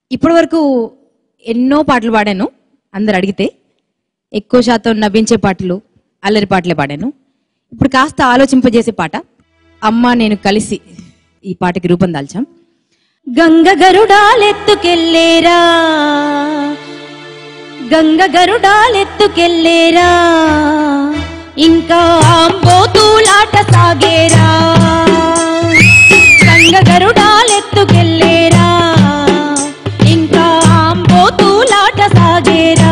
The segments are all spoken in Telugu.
ఇప్పటి వరకు ఎన్నో పాటలు పాడాను అందరు అడిగితే ఎక్కువ శాతం నవ్వించే పాటలు అల్లరి పాటలే పాడాను ఇప్పుడు కాస్త ఆలోచింపజేసే పాట అమ్మ నేను కలిసి ఈ పాటకి రూపం దాల్చాం గంగ గరుడాలెత్తుకెళ్ళేరా గంగ గరుడాలెత్తుకెళ్ళేరా ఇంకా ఆంబోతులాట సాగేరా గంగ గరుడాలెత్తుకెళ్ళేరా ఇంకా ఆంబోతులాట సాగేరా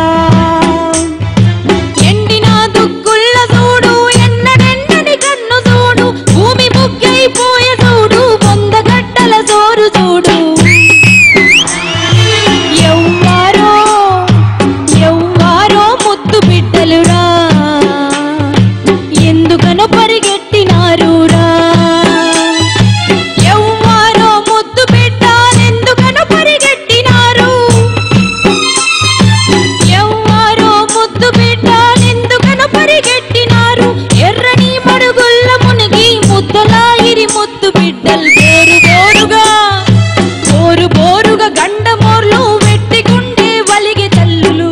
ఎండిన దుక్కుల్ల చూడు ఎన్నడెన్నడి కన్ను చూడు భూమి బుగ్గైపోయే చూడు వంద గట్టల జోరు చూడు ఎవ్వారో ఎవ్వారో ముద్దు బిడ్డలురా ఎందుకనో పరిగెట్టినారురా ఎవ్వారో ముద్దు బిడ్డాలెందుకనో పరిగెట్టినారు ఎవ్వారో ముద్దు బిడ్డాలెందుకనో పరిగెట్టినారు ఎర్రని మడుగుల్ల మునిగి ముద్దలాయిరి ముద్దు బిడ్డలు బోరు బోరుగా బోరు బోరుగా గండమోర్లు వెట్టిగుండే వలిగే తల్లులు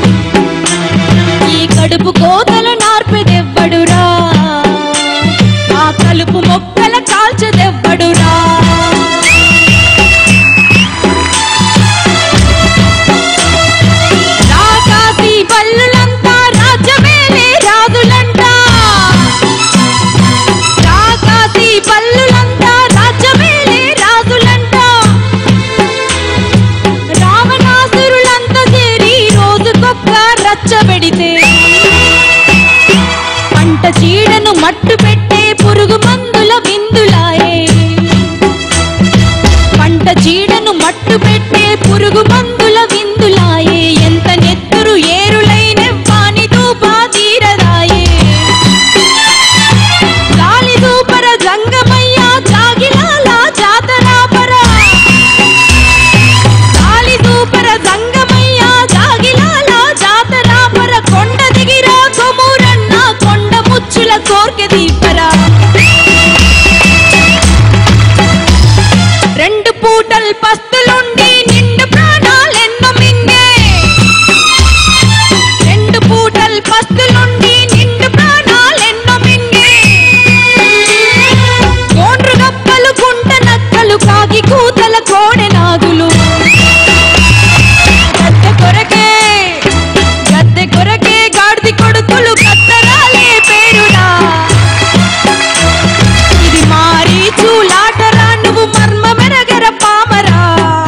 ఈ కడుపు కోతల నార్పెదెవ్వడురా ఆ కలుపు మొక్కల కాల్చదెవ్వడురా రాకాసి బల్లులంతా రాజ్యమేలే రాజులంట రాకాసి బల్లులంతా రాజ్యమేలే రాజులంట రావణాసురులంతా చేరి రోజుకొక్క రచ్చబెడితే పంట చీడను మట్టు పెట్టే పురుగు మందుల విందులాయే పంట చీడను మట్టు పెట్టే పురుగు మందుల విందులాయే ఎంత నెత్తురు ఏరులైన వాని దూపా తీరదాయే గాలి దూపర జంగమయ్య జాగిలాల జాతరాపర గాలి దూపర జంగమయ్య జాగిలాల జాతరాపర కొండ దిగిరా కొమూరన్న కొండ ముచ్చుల కోర్కె దీపరా రెండు పూటల్ పస్తులుండి నిండు ప్రాణాలెన్నో మింగే రెండు పూటల్ పస్తులుండి నిండు ప్రాణాలెన్నో మింగే గోండ్రు గప్పలు గుంట నక్కలు కాగి కూతల కోడె నాగులు గద్దె కొరకే గద్దె కొరకే గాడిది కొడుకులు కత్తరాలే పేరునా ఇది మారి చూలాటరా నువ్వు మర్మ మెరగర పామరా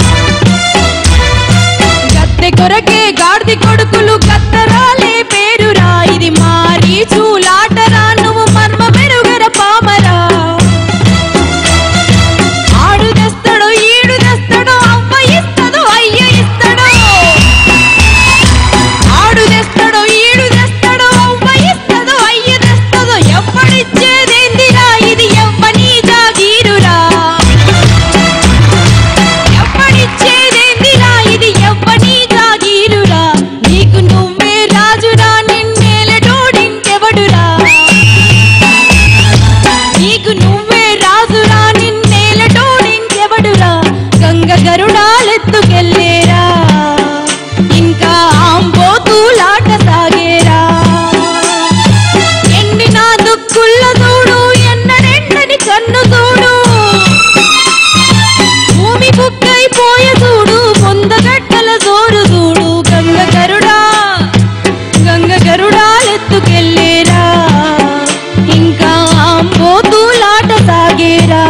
గద్దె కొరకే గాడిది కొడుకులు కత్తరాలే పేరురా ఇది మారి చూలాటరా నువ్వు మర్మ మెరుగర పామరా ఆడు తెస్తాడో ఈడు తెస్తాడో అవ్వ ఇస్తాడో అయ్య ఇస్తాడో ఆడు తెస్తాడో ఈడు తెస్తాడో అవ్వ ఇస్తాడో అయ్య తెస్తాడో ఎవ్వడిచ్చేదేందిరా ఇది ఎవ్వని జాగీరురా ఎవ్వడిచ్చేదేందిరా ఇది ఎవ్వని జాగీరురా నీకు నువ్వే రాజురా నిన్నేలటోడింకెవడురా నీకు నువ్వే రాజురా నిన్నేలటోడింకెవడురా గంగ గరుడాలెత్తుకెళ్ళేరా ఇంకా ఆంబోతులాట సాగేరా ఎండిన దుక్కుల్ల చూడు ఎన్నడెండని కన్ను చూడు భూమి బుక్కైపోయ చూడు పొందగట్టల జోరు చూడు గంగ గరుడా గంగ గరుడాలెత్తుకెళ్ళేరా ఇంకా ఆంబోతులాట సాగేరా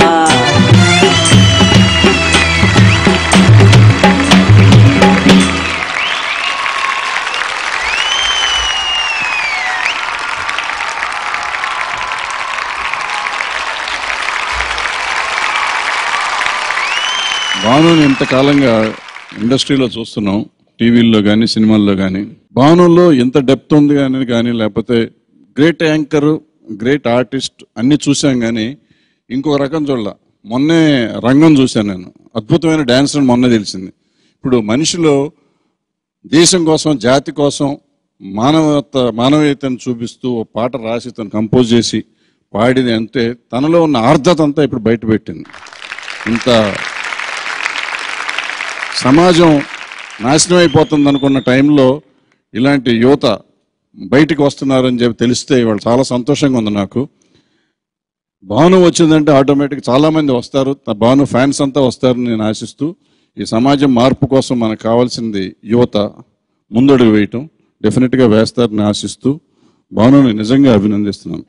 భానుని ఇంతకాలంగా ఇండస్ట్రీలో చూస్తున్నాం టీవీల్లో కానీ సినిమాల్లో కానీ భానులో ఎంత డెప్త్ ఉంది కానీ కానీ లేకపోతే గ్రేట్ యాంకర్ గ్రేట్ ఆర్టిస్ట్ అన్ని చూసాం కానీ ఇంకో రకం చూడాల మొన్నే రంగం చూశాను నేను అద్భుతమైన డాన్సర్ మొన్నే తెలిసింది ఇప్పుడు మనిషిలో దేశం కోసం జాతి కోసం మానవత మానవీయతను చూపిస్తూ ఓ పాట రాసి తను కంపోజ్ చేసి పాడింది అంటే తనలో ఉన్న ఆర్ద్రత అంతా ఇప్పుడు బయటపెట్టింది ఇంత సమాజం నాశనం అయిపోతుంది అనుకున్న టైంలో ఇలాంటి యువత బయటికి వస్తున్నారని చెప్పి తెలిస్తే వాళ్ళు చాలా సంతోషంగా ఉంది నాకు భాను వచ్చిందంటే ఆటోమేటిక్ చాలా మంది వస్తారు త- భాను ఫ్యాన్స్ అంతా వస్తారని నేను ఆశిస్తూ ఈ సమాజం మార్పు కోసం మనకు కావాల్సింది యువత ముందడుగు వేయటం డెఫినెట్గా వేస్తారని ఆశిస్తూ భానుని నిజంగా అభినందిస్తున్నాను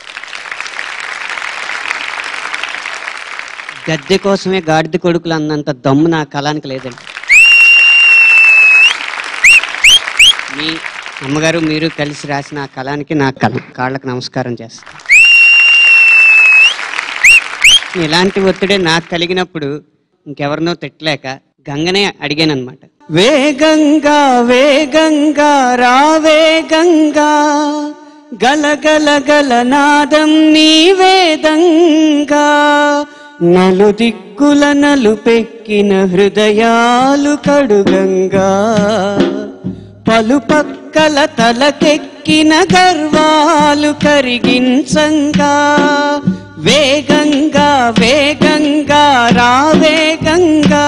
గద్దె కోసమే గాడిద కొడుకులు అన్నంత దమ్ము నా కళానికి లేదండి మీ అమ్మగారు మీరు కలిసి రాసిన ఆ కళానికి నా కళ కాళ్ళకు నమస్కారం చేస్తాను ఇలాంటి ఒత్తిడే నాకు కలిగినప్పుడు ఇంకెవరినో తిట్టలేక గంగనే అడిగాను అనమాట వేగంగా వేగంగా రావే గంగా గలగల గల నాదం నీ వేదంగా నలు దిక్కుల నలుపెక్కిన హృదయాలు కడుగంగా పలు పక్కల తలకెక్కిన గర్వాలు కరిగించంగా వేగంగా వేగంగా రావేగంగా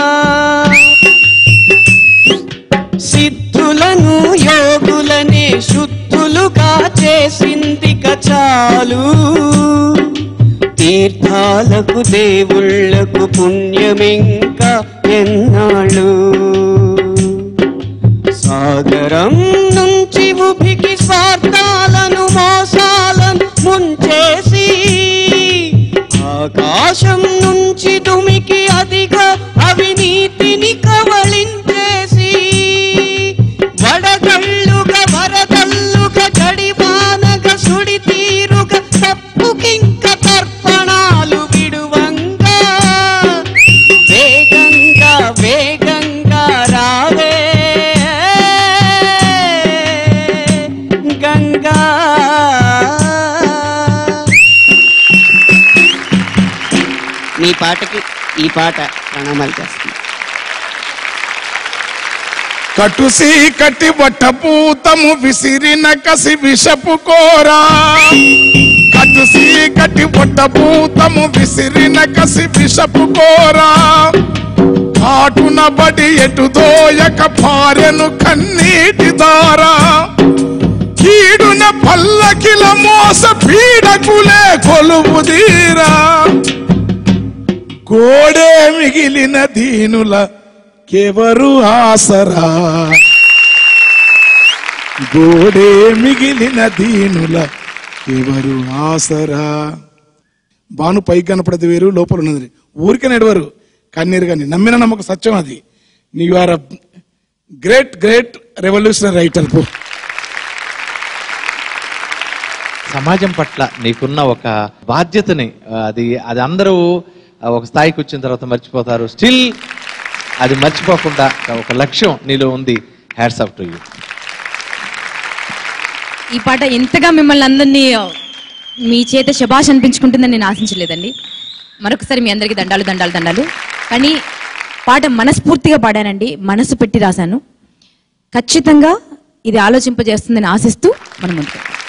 సిద్ధులను యోగులనే శుద్ధులుగా చేసిందిక చాలు తీర్థాలకు దేవుళ్ళకు పుణ్యమింకా ఎన్నాళ్ళు సాగరం నుంచి ఉభికి స్వార్థాలను మోసాలను ముంచేసి ఆకాశం నుంచి దుమికి అధిక అవినీతిని కవళించేసి వడగళ్ళుగా వరదల్లుగా జడివానగా సుడి తీరుగా తప్పుకింక తర్పణాలు విడువంగా వేగంగా వేగంగా రావే గంగా మీ పాటకి ఈ పాట ప్రణామాలు చేస్తుంది కటుసి కట్టి బట్టపూతము విసిరిన కసి విషపు కోరా కటుసి కట్టి బట్టపూతము విసిరిన కసి విషపు కోరా కాటున బడి ఎటు దోయక భార్యను కన్నీటి దారా కీడున పల్లకిల మోస పీడకులే కొలువు తీరా గోడే మిగిలిన దీనుల కెవరు ఆసరా గోడే మిగిలిన దీనుల ఎవరు ఆసరా బాను పైకి కనపడది వేరు లోపల ఉన్నది ఊరికే నడవరు కన్నీరు కానీ నమ్మిన నమ్మక సత్యం అది నీ are great great revolutionary writer పో సమాజం పట్ల నీకున్న ఒక బాధ్యతని ఆ, అది అది అందరూ ఆ, ఒక స్థాయికి వచ్చిన తర్వాత మర్చిపోతారు స్టిల్ అది మర్చిపోకుండా ఒక లక్ష్యం నీలో ఉంది హ్యాట్స్ ఆఫ్ టు యూ ఈ పాట ఎంతగా మిమ్మల్ని అందరినీ మీ చేత శబాష్ అనిపించుకుంటుందని నేను ఆశించలేదండి మరొకసారి మీ అందరికీ దండాలు దండాలు దండాలు కానీ పాట మనస్ఫూర్తిగా పాడానండి మనసు పెట్టి రాశాను ఖచ్చితంగా ఇది ఆలోచింపజేస్తుందని ఆశిస్తూ మనం ముందుకు